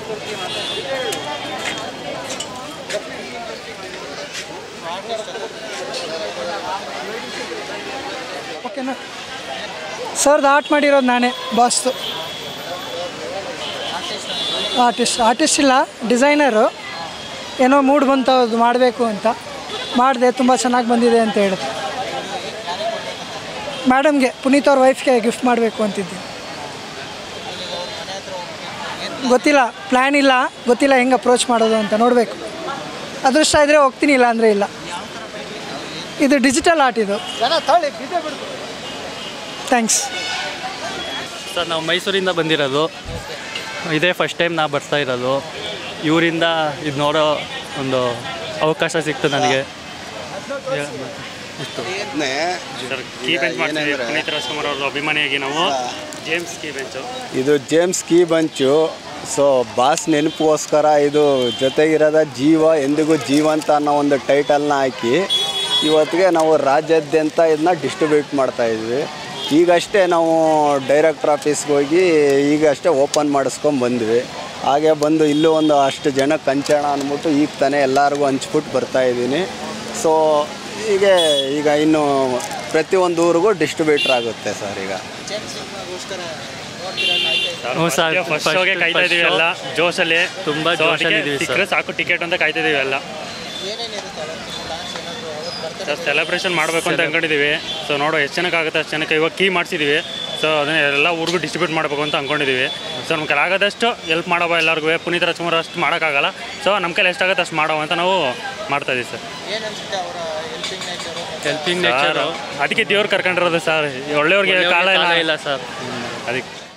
ಓಕೆನಾ ಸರ್ದು ಆರ್ಟ್ ಮಾಡಿರೋದು ನಾನೇ ಬಾಸ್ದು ಆರ್ಟಿಸ್ಟ್ ಆರ್ಟಿಸ್ಟ್ ಇಲ್ಲ ಡಿಸೈನರು ಏನೋ ಮೂಡ್ ಬಂತು ಅದು ಮಾಡಬೇಕು ಅಂತ ಮಾಡಿದೆ ತುಂಬ ಚೆನ್ನಾಗಿ ಬಂದಿದೆ ಅಂತ ಹೇಳಿದೆ ಮೇಡಮ್ಗೆ ಪುನೀತ್ ಅವ್ರ ವೈಫ್ಗೆ ಗಿಫ್ಟ್ ಮಾಡಬೇಕು ಅಂತಿದ್ದೀನಿ ಗೊತ್ತಿಲ್ಲ ಪ್ಲ್ಯಾನ್ ಇಲ್ಲ ಗೊತ್ತಿಲ್ಲ ಹೆಂಗೆ ಅಪ್ರೋಚ್ ಮಾಡೋದು ಅಂತ ನೋಡಬೇಕು ಅದೃಷ್ಟ ಇದ್ದರೆ ಹೋಗ್ತೀನಿ ಇಲ್ಲ ಅಂದರೆ ಇಲ್ಲ ಇದು ಡಿಜಿಟಲ್ ಆರ್ಟ್ ಇದು ಥ್ಯಾಂಕ್ಸ್ ಸರ್ ನಾವು ಮೈಸೂರಿಂದ ಬಂದಿರೋದು ಇದೇ ಫಸ್ಟ್ ಟೈಮ್ ನಾ ಬರ್ತಾ ಇರೋದು ಇವರಿಂದ ಇದು ನೋಡೋ ಒಂದು ಅವಕಾಶ ಸಿಕ್ತು ನನಗೆ ಇಷ್ಟು ಸರ್ ಕೀ ಬೆಂಚ್ ಮಾಡ್ತೀವಿ ಪುನೀತ್ ರಾಜ್ಕುಮಾರ್ ಅವ್ರ ಅಭಿಮಾನಿಯಾಗಿ ನಾವು ಜೇಮ್ಸ್ ಕೀ ಬೆಂಚು ಇದು James key bunch so boss ನೆನಪಿಗೋಸ್ಕರ ಇದು ಜೊತೆಗಿರೋದ ಜೀವ ಎಂದಿಗೂ ಜೀವಂತ ಅನ್ನೋ ಒಂದು ಟೈಟಲ್ನ ಹಾಕಿ ಇವತ್ತಿಗೆ ನಾವು ರಾಜ್ಯಾದ್ಯಂತ ಇದನ್ನ ಡಿಸ್ಟ್ರಿಬ್ಯೂಟ್ ಮಾಡ್ತಾ ಇದ್ವಿ ಈಗಷ್ಟೇ ನಾವು ಡೈರೆಕ್ಟ್ರ್ ಆಫೀಸ್ಗೆ ಹೋಗಿ ಈಗಷ್ಟೇ ಓಪನ್ ಮಾಡಿಸ್ಕೊಂಡು ಬಂದ್ವಿ ಹಾಗೆ ಬಂದು ಇಲ್ಲೂ ಒಂದು ಅಷ್ಟು ಜನಕ್ಕೆ ಹಂಚೋಣ ಅಂದ್ಬಿಟ್ಟು ಈಗ ತಾನೇ ಎಲ್ಲರಿಗೂ ಹಂಚ್ಬಿಟ್ಟು ಬರ್ತಾ ಇದ್ದೀನಿ ಸೊ ಹೀಗೆ ಈಗ ಇನ್ನು ಪ್ರತಿಯೊಂದು ಊರಿಗೂ ಡಿಸ್ಟ್ರಿಬ್ಯೂಟ್ರ್ ಆಗುತ್ತೆ ಸರ್ ಈಗ ಹ್ಞೂ ಸರ್ ಫಸ್ಟ್ first- ಶೋಗೆ ಕಾಯ್ತಾ first ಇದೀವಿ show ಎಲ್ಲ ಜೋಶಲ್ಲಿ ತುಂಬಾ So ಜೋಶಲ್ಲಿ ಅದಕ್ಕೆ ಇದೀವಿ ಸಿಕ್ಕರೆ ಸರ್. ಸಾಕು ಟಿಕೆಟ್ ಅಂತ ಕಾಯ್ತಾ ಇದೀವಿ ಎಲ್ಲ ಸರ್ ಸೆಲೆಬ್ರೇಷನ್ ಮಾಡಬೇಕು ಅಂತ ಅನ್ಕೊಂಡಿದ್ದೀವಿ ಸೊ ನೋಡೋ ಎಷ್ಟು ಜನಕ್ಕೆ ಆಗುತ್ತೆ ಅಷ್ಟು ಜನಕ್ಕೆ ಇವಾಗ ಕೀ ಮಾಡಿಸಿದ್ದೀವಿ ಸೊ ಅದನ್ನ ಎಲ್ಲ ಊರಿಗೂ ಡಿಸ್ಟ್ರಿಬ್ಯೂಟ್ ಮಾಡಬೇಕು ಅಂತ ಅಂದ್ಕೊಂಡಿದ್ದೀವಿ ಸೊ ನಮ್ಮ ಕೈಲಿ ಆಗೋದಷ್ಟು ಹೆಲ್ಪ್ ಮಾಡೋ ಎಲ್ಲರಿಗೂ ಪುನೀತ್ ರಾಜ್ಕುಮಾರ್ ಅಷ್ಟು ಮಾಡೋಕ್ಕಾಗಲ್ಲ ಸೊ ನಮ್ಮ ಕೈಲಿ ಎಷ್ಟಾಗುತ್ತೆ ಅಷ್ಟು ಮಾಡೋ ಅಂತ ನಾವು ಮಾಡ್ತಾ ಇದೀವಿ ಸರ್ ಹೆಲ್ಪಿಂಗ್ ನೇಚರು ಅದಕ್ಕೆ ದೇವ್ರು ಕರ್ಕೊಂಡಿರೋದು ಸರ್ ಒಳ್ಳೆಯವ್ರಿಗೆ ಕಾಲ ಇಲ್ಲ ಇಲ್ಲ ಸರ್ ಅದಕ್ಕೆ